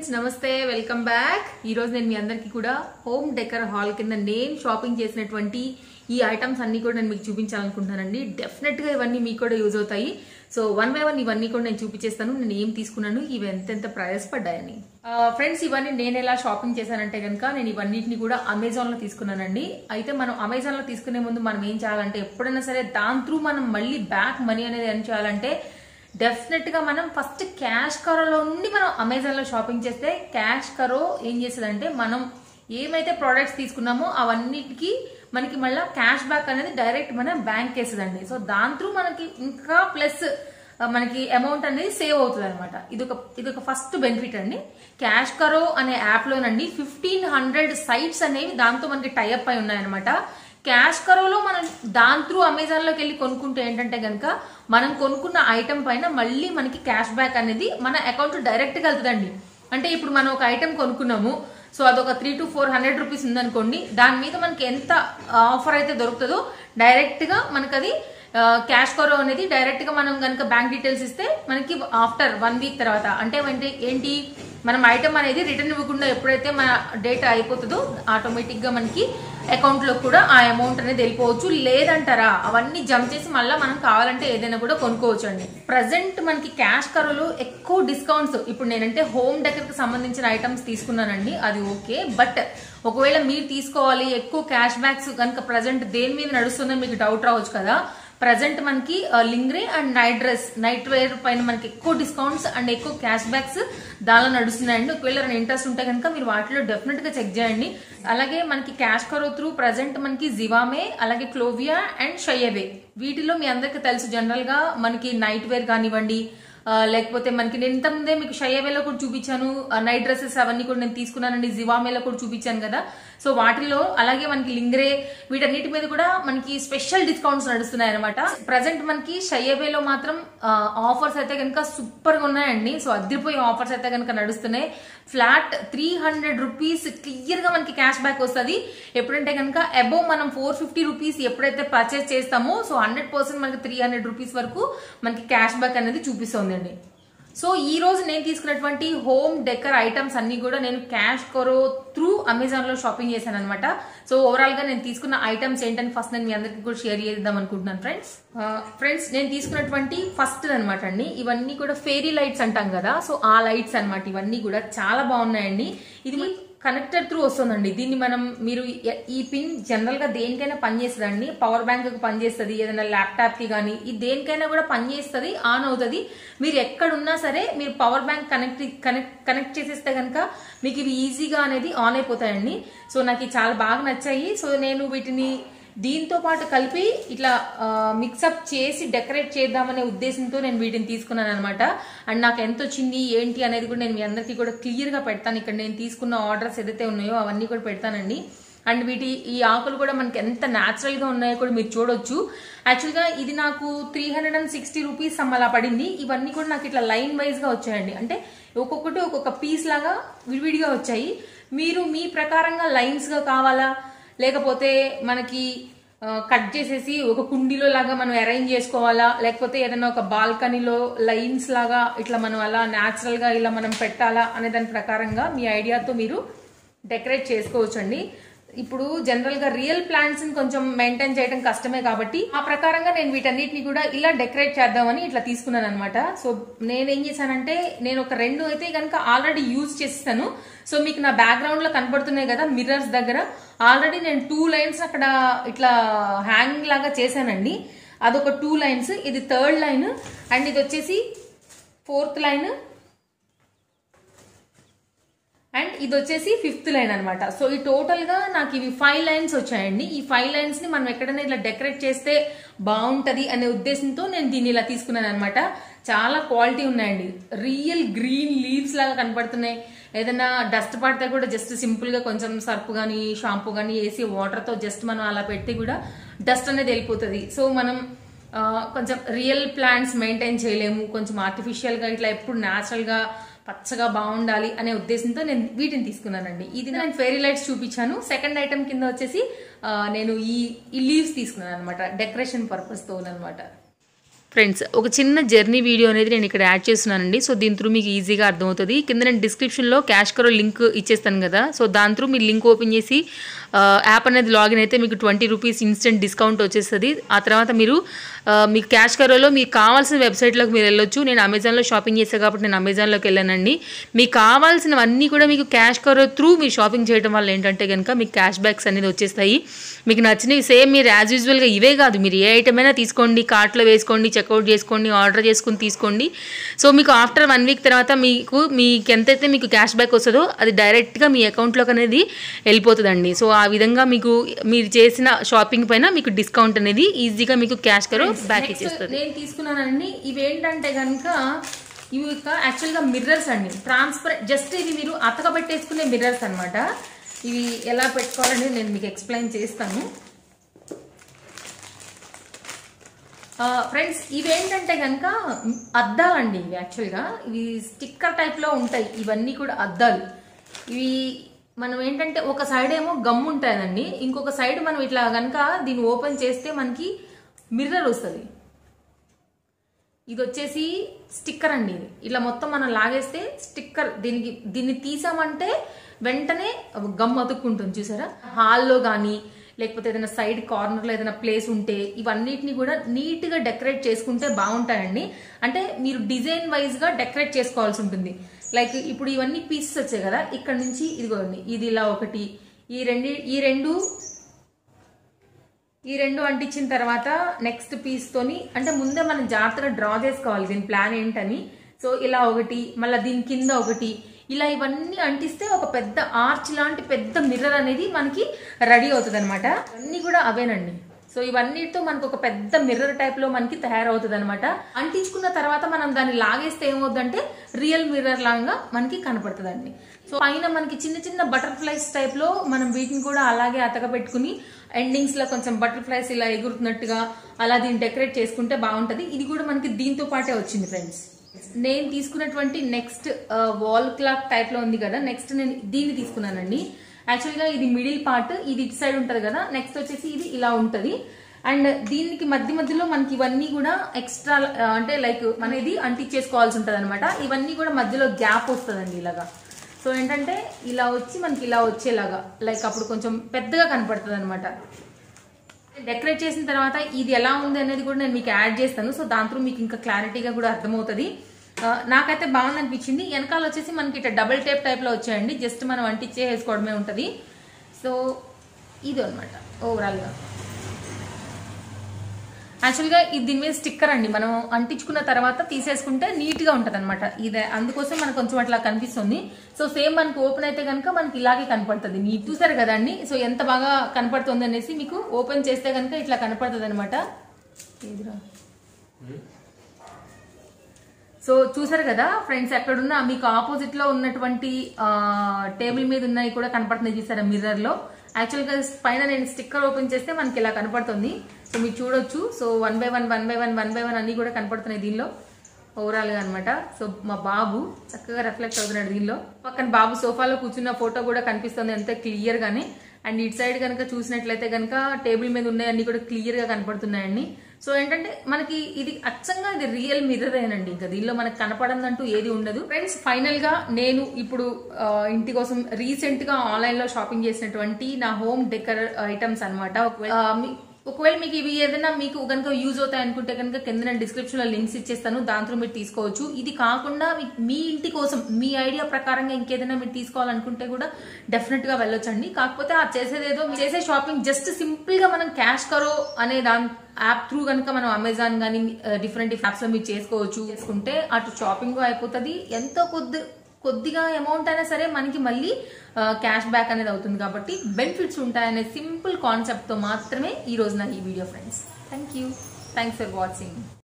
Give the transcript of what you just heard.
friends నమస్తే welcome back ఈ రోజు నేను మీ అందరికీ కూడా హోమ్ డెకర్ హాల్ కింద నేను షాపింగ్ చేసినటువంటి ఈ ఐటమ్స్ అన్ని కూడా నేను మీకు చూపించాలనుకుంటున్నానండి డెఫినెట్ గా ఇవన్నీ మీకు కూడా యూజ్ అవుతాయి సో వన్ బై వన్ ఇవన్నీ కూడా నేను చూపించేస్తాను నేను ఏం తీసుకున్నాను ఇవి ఎంతెంత ప్రైస్ పడ్డాయని ఫ్రెండ్స్ ఇవన్నీ నేను ఎలా షాపింగ్ చేశానంటే కనుక నేను ఇవన్నిటిని కూడా అమెజాన్ లో తీసుకున్నానండి అయితే మనం అమెజాన్ లో తీసుకునే ముందు మనం ఏం చేయాలంటే ఎప్పుడైనా సరే దాని త్రూ మనం మళ్ళీ బ్యాక్ మనీ అనేది ఏం చేయాలంటే డెఫినెట్ గా మనం ఫస్ట్ క్యాష్ కరోలో నుండి మనం అమెజాన్ లో షాపింగ్ చేస్తే క్యాష్ కరో ఏం చేస్తుందంటే మనం ఏమైతే ప్రోడక్ట్స్ తీసుకున్నామో అవన్నిటికి మనకి మళ్ళీ క్యాష్ బ్యాక్ అనేది డైరెక్ట్ మన బ్యాంక్ వేస్తుందండి సో దాని త్రూ మనకి ఇంకా ప్లస్ మనకి అమౌంట్ అనేది సేవ్ అవుతుంది అనమాట ఇది ఒక ఇది ఒక ఫస్ట్ బెనిఫిట్ అండి క్యాష్ కరో అనే యాప్ లోనండి ఫిఫ్టీన్ హండ్రెడ్ సైట్స్ అనేవి దాంతో మనకి టైఅప్ అయి ఉన్నాయన్నమాట క్యాష్ కరోలో మనం దాని త్రూ అమెజాన్ లోకి వెళ్ళి కొనుక్కుంటే ఏంటంటే కనుక మనం కొనుక్కున్న ఐటమ్ పైన మళ్ళీ మనకి క్యాష్ బ్యాక్ అనేది మన అకౌంట్ డైరెక్ట్ గా వెళ్తుందండి అంటే ఇప్పుడు మనం ఒక ఐటమ్ కొనుక్కున్నాము సో అదొక three to four hundred rupees ఉందనుకోండి దాని మీద మనకి ఎంత ఆఫర్ అయితే దొరుకుతుందో డైరెక్ట్ గా మనకి అది క్యాష్ కరో అనేది డైరెక్ట్ గా మనం కనుక బ్యాంక్ డీటెయిల్స్ ఇస్తే మనకి ఆఫ్టర్ వన్ వీక్ తర్వాత అంటే ఏంటి- ఏంటి మనం ఐటమ్ అనేది రిటర్న్ ఇవ్వకుండా ఎప్పుడైతే మన డేటా అయిపోతుందో ఆటోమేటిక్ గా మనకి అకౌంట్ లో కూడా ఆ అమౌంట్ అనేది వెళ్ళిపోవచ్చు లేదంటారా అవన్నీ జంప్ చేసి మళ్ళీ మనం కావాలంటే ఏదైనా కూడా కొనుక్కోవచ్చు అండి ప్రజెంట్ మనకి క్యాష్ కరోలో ఎక్కువ డిస్కౌంట్స్ ఇప్పుడు నేనంటే హోమ్ డెకర్ కి సంబంధించిన ఐటమ్స్ తీసుకున్నానండి అది ఓకే బట్ ఒకవేళ మీరు తీసుకోవాలి ఎక్కువ క్యాష్ బ్యాక్స్ కనుక ప్రజెంట్ దేని మీద నడుస్తుందని మీకు డౌట్ రావచ్చు కదా ప్రజెంట్ మనకి lingerie and night dress night wear పైన మనకి ఎక్కువ డిస్కౌంట్స్ అండ్ ఎక్కువ క్యాష్ బ్యాక్స్ దానిలో నడుస్తున్నాయండి ఒకవేళ ఇంట్రెస్ట్ ఉంటే కనుక మీరు వాటిలో డెఫినెట్ గా చెక్ చేయండి అలాగే మనకి క్యాష్ కరో త్రూ ప్రజెంట్ మనకి జివామే అలాగే క్లోవియా అండ్ షయ్యవే వీటిలో మీ అందరికి తెలుసు జనరల్ గా మనకి నైట్ వేర్ కానివ్వండి ఆ, లేకపోతే మనకి నేను ఇంతకుముందే మీకు షయ్యవేలో కూడా చూపించాను నైట్ డ్రెస్సెస్ అవన్నీ కూడా నేను తీసుకున్నానండి జివామేలో కూడా చూపించాను కదా సో వాటిలో అలాగే మనకి లింగ్రే వీటన్నిటి మీద కూడా మనకి స్పెషల్ డిస్కౌంట్స్ నడుస్తున్నాయి అనమాట ప్రజెంట్ మనకి షయ్యవేలో మాత్రం ఆఫర్స్ అయితే కనుక సూపర్ గా ఉన్నాయండి సో అదిరిపోయే ఆఫర్స్ అయితే కనుక నడుస్తున్నాయి flat three hundred rupees clear గా మనకి క్యాష్ బ్యాక్ వస్తుంది ఎప్పుడంటే కనుక అబోవ్ మనం ఫోర్ ఫిఫ్టీ రూపీస్ ఎప్పుడైతే పర్చేస్ చేస్తామో సో హండ్రెడ్ పర్సెంట్ మనకి త్రీ హండ్రెడ్ రూపీస్ వరకు మనకి క్యాష్ బ్యాక్ అనేది చూపిస్తుందండి సో ఈ రోజు నేను తీసుకున్నటువంటి హోమ్ డెకర్ ఐటమ్స్ అన్ని కూడా నేను క్యాష్ కొరో త్రూ అమెజాన్ లో షాపింగ్ చేశాను అనమాట సో ఓవరాల్ గా నేను తీసుకున్న ఐటమ్స్ ఏంటని ఫస్ట్ నేను మీ అందరికి కూడా షేర్ చేద్దాం అనుకుంటున్నాను ఫ్రెండ్స్ ఫ్రెండ్స్ నేను తీసుకున్నటువంటి ఫస్ట్ అనమాట అండి ఇవన్నీ కూడా ఫేరీ లైట్స్ అంటాం కదా సో ఆ లైట్స్ అన్నమాట ఇవన్నీ కూడా చాలా బాగున్నాయండి ఇది కనెక్టర్ త్రూ వస్తుందండి దీన్ని మనం మీరు ఎ- ఈ పిన్ జనరల్ గా దేనికైనా పనిచేస్తుందండి పవర్ బ్యాంక్ కి పనిచేస్తుంది ఏదైనా ల్యాప్టాప్ కి కానీ ఇది దేనికైనా కూడా పనిచేస్తుంది ఆన్ అవుతుంది మీరు ఎక్కడున్నా సరే మీరు power bank connect connect connect చేసేస్తే కనుక మీకు ఇవి ఈజీగా అనేది ఆన్ అయిపోతాయండి సో నాకు ఇవి చాలా బాగా నచ్చాయి సో నేను వీటిని దీంతో పాటు కలిపి ఇట్లా మిక్సప్ చేసి డెకరేట్ చేద్దామనే ఉద్దేశంతో నేను వీటిని తీసుకున్నాను అనమాట అండ్ నాకు ఎంత వచ్చింది ఏంటి అనేది కూడా నేను మీ అందరికీ కూడా క్లియర్ గా పెడతాను ఇక్కడ నేను తీసుకున్న ఆర్డర్స్ ఏదైతే ఉన్నాయో అవన్నీ కూడా పెడతానండి అండ్ వీటి ఈ ఆకులు కూడా మనకి ఎంత న్యాచురల్ గా ఉన్నాయో కూడా మీరు చూడొచ్చు యాక్చువల్ గా ఇది నాకు three hundred and sixty rupees అలా పడింది ఇవన్నీ కూడా నాకు ఇట్లా లైన్ వైజ్ గా వచ్చాయండి అంటే ఒక్కొక్కటి ఒక్కొక్క పీస్ లాగా విడివిడిగా వచ్చాయి మీరు మీ ప్రకారంగా లైన్స్ గా కావాలా లేకపోతే మనకి ఆ, కట్ చేసేసి ఒక కుండీలో లాగా మనం అరేంజ్ చేసుకోవాలా లేకపోతే ఏదైనా ఒక బాల్కనీలో లైన్స్ లాగా ఇట్లా మనం అలా న్యాచురల్ గా ఇలా మనం పెట్టాలా అనే దాని ప్రకారంగా మీ ఐడియాతో మీరు డెకరేట్ చేసుకోవచ్చండి ఇప్పుడు జనరల్ గా రియల్ ప్లాంట్స్ ని కొంచెం మెయింటైన్ చేయడం కష్టమే కాబట్టి ఆ ప్రకారంగా నేను వీటన్నిటిని కూడా ఇలా డెకరేట్ చేద్దామని ఇట్లా తీసుకున్నాను అనమాట సో నేనేం చేశానంటే నేను ఒక రెండు అయితే కనుక ఆల్రెడీ యూజ్ చేస్తాను సో మీకు నా బ్యాక్గ్రౌండ్ లో కనబడుతున్నాయి కదా మిర్రర్స్ దగ్గర ఆల్రెడీ నేను టూ లైన్స్ అక్కడ ఇట్లా హ్యాంగింగ్ లాగా చేశానండి అదొక టూ లైన్స్ ఇది థర్డ్ లైన్ అండ్ ఇది వచ్చేసి ఫోర్త్ లైన్ అండ్ ఇది వచ్చేసి ఫిఫ్త్ లైన్ అన్నమాట సో ఈ టోటల్ గా నాకు ఇవి ఫైవ్ లైన్స్ వచ్చాయండి ఈ ఫైవ్ లైన్స్ ని మనం ఎక్కడైనా ఇలా డెకరేట్ చేస్తే బాగుంటది అనే ఉద్దేశంతో నేను దీన్ని ఇలా తీసుకున్నాను అనమాట చాలా క్వాలిటీ ఉన్నాయండి రియల్ గ్రీన్ లీవ్స్ లాగా కనపడుతున్నాయి ఏదైనా డస్ట్ పడితే కూడా జస్ట్ సింపుల్ గా కొంచెం సర్ఫ్ గానీ షాంపూ గానీ వేసి వాటర్ తో జస్ట్ మనం అలా పెట్టి కూడా డస్ట్ అనేది వెళ్ళిపోతుంది సో మనం ఆ, కొంచెం రియల్ ప్లాంట్స్ మెయింటైన్ చేయలేము కొంచెం ఆర్టిఫిషియల్ గా ఇట్లా ఎప్పుడు న్యాచురల్ గా పచ్చగా బాగుండాలి అనే ఉద్దేశంతో నేను వీటిని తీసుకున్నానండి ఇది నేను ఫెయిరీ లైట్స్ చూపించాను సెకండ్ ఐటమ్ కింద వచ్చేసి ఆ, నేను ఈ ఈ లీవ్స్ తీసుకున్నాను అనమాట డెకరేషన్ పర్పస్ తో అనమాట ఫ్రెండ్స్ ఒక చిన్న జర్నీ వీడియో అనేది నేను ఇక్కడ యాడ్ చేస్తున్నానండి సో దీని త్రూ మీకు ఈజీగా అర్థమవుతుంది కింద నేను డిస్క్రిప్షన్లో క్యాష్ కరో లింక్ ఇచ్చేస్తాను కదా సో దాని త్రూ మీరు లింక్ ఓపెన్ చేసి ఆ, యాప్ అనేది లాగిన్ అయితే మీకు ట్వంటీ రూపీస్ ఇన్స్టెంట్ డిస్కౌంట్ వచ్చేస్తుంది ఆ తర్వాత మీరు ఆ, మీకు క్యాష్ కరోలో మీకు కావాల్సిన వెబ్సైట్లోకి మీరు వెళ్ళొచ్చు నేను అమెజాన్లో షాపింగ్ చేశాను కాబట్టి నేను అమెజాన్లోకి వెళ్ళానండి మీకు కావాల్సినవన్నీ కూడా మీకు క్యాష్ కరో త్రూ మీరు షాపింగ్ చేయడం వల్ల ఏంటంటే కనుక మీకు క్యాష్ బ్యాక్స్ అనేది వచ్చేస్తాయి మీకు నచ్చినవి సేమ్ మీరు యాజ్ యూజువల్గా ఇవే కాదు మీరు ఏ ఐటమ్ అయినా తీసుకోండి కార్ట్లో వేసుకోండి చెక్అవుట్ చేసుకోండి ఆర్డర్ చేసుకుని తీసుకోండి సో మీకు ఆఫ్టర్ వన్ వీక్ తర్వాత మీకు మీకు ఎంతైతే మీకు క్యాష్ బ్యాక్ వస్తుందో అది డైరెక్ట్గా మీ అకౌంట్లోకి అనేది వెళ్ళిపోతుందండి సో ఆ విధంగా మీకు మీరు చేసిన షాపింగ్ పైన మీకు డిస్కౌంట్ అనేది ఈజీగా మీకు క్యాష్ కరో బ్యాక్ ఇచ్చేస్తుంది నేను తీసుకున్నానండి ఇవి ఏంటంటే కనుక ఇవి యాక్చువల్గా మిర్రర్స్ అండి ట్రాన్స్పరెంట్ జస్ట్ ఇవి మీరు అతకబెట్టేసుకునే మిర్రర్స్ అన్నమాట ఇవి ఎలా పెట్టుకోవాలని నేను మీకు ఎక్స్ప్లెయిన్ చేస్తాను ఫ్రెండ్స్ ఇవేంటంటే కనుక అద్దాలండి ఇవి యాక్చువల్గా ఇవి స్టిక్కర్ టైప్లో ఉంటాయి ఇవన్నీ కూడా అద్దాలు ఇవి మనం ఏంటంటే ఒక సైడ్ ఏమో గమ్ ఉంటుందండి ఇంకొక సైడ్ మనం ఇట్లా కనుక దీన్ని ఓపెన్ చేస్తే మనకి మిర్రర్ వస్తుంది ఇది వచ్చేసి స్టిక్కర్ అండి ఇది ఇలా మొత్తం మనం లాగేస్తే స్టిక్కర్ దీనికి దీన్ని తీసామంటే వెంటనే గమ్ అతుక్కుంటుంది చూసారా హాల్లో కానీ లేకపోతే ఏదైనా సైడ్ కార్నర్లో ఏదైనా ప్లేస్ ఉంటే ఇవన్నిటిని కూడా నీట్గా డెకరేట్ చేసుకుంటే బాగుంటాయండి అంటే మీరు డిజైన్ వైజ్గా డెకరేట్ చేసుకోవాల్సి ఉంటుంది లైక్ ఇప్పుడు ఇవన్నీ పీసెస్ వచ్చాయి కదా ఇక్కడ నుంచి ఇదిగోండి ఇది ఇలా ఒకటి ఈ రెండు ఈ రెండు ఈ రెండు అంటించిన తర్వాత నెక్స్ట్ పీస్ తోని అంటే ముందే మనం జాగ్రత్తగా డ్రా చేసుకోవాలి దీని ప్లాన్ ఏంటని సో ఇలా ఒకటి మళ్ళీ దీని కింద ఒకటి ఇలా ఇవన్నీ అంటిస్తే ఒక పెద్ద ఆర్చ్ లాంటి పెద్ద మిర్రర్ అనేది మనకి రెడీ అవుతుంది అనమాట అన్నీ కూడా అవేనండి సో ఇవన్నిటితో మనకు ఒక పెద్ద మిర్రర్ టైప్ లో మనకి తయారవుతుంది అనమాట అంటించుకున్న తర్వాత మనం దాన్ని లాగేస్తే ఏమవుతుందంటే రియల్ మిర్రర్ లాగా మనకి కనపడుతుందండి సో పైన మనకి చిన్న చిన్న బటర్ఫ్లైస్ టైప్ లో మనం వీటిని కూడా అలాగే అతక పెట్టుకుని ఎండింగ్స్ లో కొంచెం బటర్ఫ్లైస్ ఇలా ఎగురుతున్నట్టుగా అలా దీన్ని డెకరేట్ చేసుకుంటే బాగుంటది ఇది కూడా మనకి దీంతో పాటే వచ్చింది ఫ్రెండ్స్ నేను తీసుకున్నటువంటి నెక్స్ట్ వాల్ క్లాక్ టైప్ లో ఉంది కదా నెక్స్ట్ నేను దీన్ని తీసుకున్నానండి యాక్చువల్ గా ఇది మిడిల్ పార్ట్ ఇది ఇటు సైడ్ ఉంటది కదా నెక్స్ట్ వచ్చేసి ఇది ఇలా ఉంటది అండ్ దీనికి మధ్య మధ్యలో మనకి ఇవన్నీ కూడా ఎక్స్ట్రా అంటే లైక్ అనేది అంటించేసుకోవాల్సి ఉంటది అనమాట ఇవన్నీ కూడా మధ్యలో గ్యాప్ వస్తుందండి ఇలాగా సో ఏంటంటే ఇలా వచ్చి మనకి ఇలా వచ్చేలాగా లైక్ అప్పుడు కొంచెం పెద్దగా కనపడుతుంది అనమాట డెకరేట్ చేసిన తర్వాత ఇది ఎలా ఉంది అనేది కూడా నేను మీకు యాడ్ చేస్తాను సో దాంతో మీకు ఇంకా క్లారిటీగా కూడా అర్థమవుతుంది ఆ, నాకైతే బాగుంది అనిపించింది వెనకాల వచ్చేసి మనకి ఇట్లా డబుల్ టేప్ టైప్ లో వచ్చాయండి జస్ట్ మనం అంటించే వేసుకోవడమే ఉంటది సో ఇది అనమాట ఓవరాల్ గా యాక్చువల్గా ఇది దీని మీద స్టిక్కర్ అండి మనం అంటించుకున్న తర్వాత తీసేసుకుంటే నీట్ గా ఉంటది అనమాట ఇదే అందుకోసం మనకు కొంచెం అట్లా కనిపిస్తుంది సో సేమ్ మనకి ఓపెన్ అయితే కనుక మనకి ఇలాగే కనపడుతుంది నీట్ చూసారు కదండి సో ఎంత బాగా కనపడుతుంది అనేసి మీకు ఓపెన్ చేస్తే కనుక ఇట్లా కనపడుతుంది అనమాట సో చూసారు కదా ఫ్రెండ్స్ ఎక్కడున్నా మీకు ఆపోజిట్ లో ఉన్నటువంటి టేబుల్ మీద ఉన్నాయి కూడా కనపడుతున్నాయి చూసారా మిర్రర్ లో యాక్చువల్ గా పైన నేను స్టిక్కర్ ఓపెన్ చేస్తే మనకి ఇలా కనపడుతుంది సో మీరు చూడొచ్చు so one by one one by one one by one అన్ని కూడా కనపడుతున్నాయి దీనిలో ఓవరాల్ గా అనమాట సో మా బాబు చక్కగా రిఫ్లెక్ట్ అవుతున్నాడు దీనిలో పక్కన బాబు సోఫాలో కూర్చున్న ఫోటో కూడా కనిపిస్తుంది ఎంత క్లియర్ గానే అండ్ ఇటు సైడ్ కనుక చూసినట్లయితే కనుక టేబుల్ మీద ఉన్నాయన్నీ కూడా క్లియర్ గా కనపడుతున్నాయండి సో ఏంటంటే మనకి ఇది అచ్చంగా ఇది రియల్ మిర్రర్ ఏనండి ఇంకా దీనిలో మనకు కనపడందంటూ ఏది ఉండదు ఫ్రెండ్స్ ఫైనల్ గా నేను ఇప్పుడు ఆ, ఇంటి కోసం రీసెంట్ గా ఆన్లైన్ లో షాపింగ్ చేసినటువంటి నా హోమ్ డెకర్ ఐటమ్స్ అనమాట ఒకవేళ మీకు ఇవి ఏదైనా మీకు కనుక యూజ్ అవుతాయి అనుకుంటే కనుక కింద నేను డిస్క్రిప్షన్ లో లింక్స్ ఇచ్చేస్తాను దాంతో మీరు తీసుకోవచ్చు ఇది కాకుండా మీ- మీ ఇంటి కోసం మీ ఐడియా ప్రకారంగా ఇంకేదైనా మీరు తీసుకోవాలనుకుంటే కూడా డెఫినెట్ గా వెళ్ళొచ్చండి కాకపోతే ఆ చేసేదేదో మీరు చేసే షాపింగ్ జస్ట్ సింపుల్ గా మనం క్యాష్ కరో అనే దాని యాప్ త్రూ కనుక మనం అమెజాన్ కానీ డిఫరెంట్ యాప్స్ లో మీరు చేసుకోవచ్చు చేసుకుంటే అటు షాపింగ్ అయిపోతుంది ఎంతో కొద్ది కొద్దిగా అమౌంట్ అయినా సరే మనకి మళ్ళీ క్యాష్ బ్యాక్ అనేది అవుతుంది కాబట్టి బెనిఫిట్స్ ఉంటాయనే సింపుల్ కాన్సెప్ట్ తో మాత్రమే ఈ రోజు నా ఈ video friends thank you thanks for watching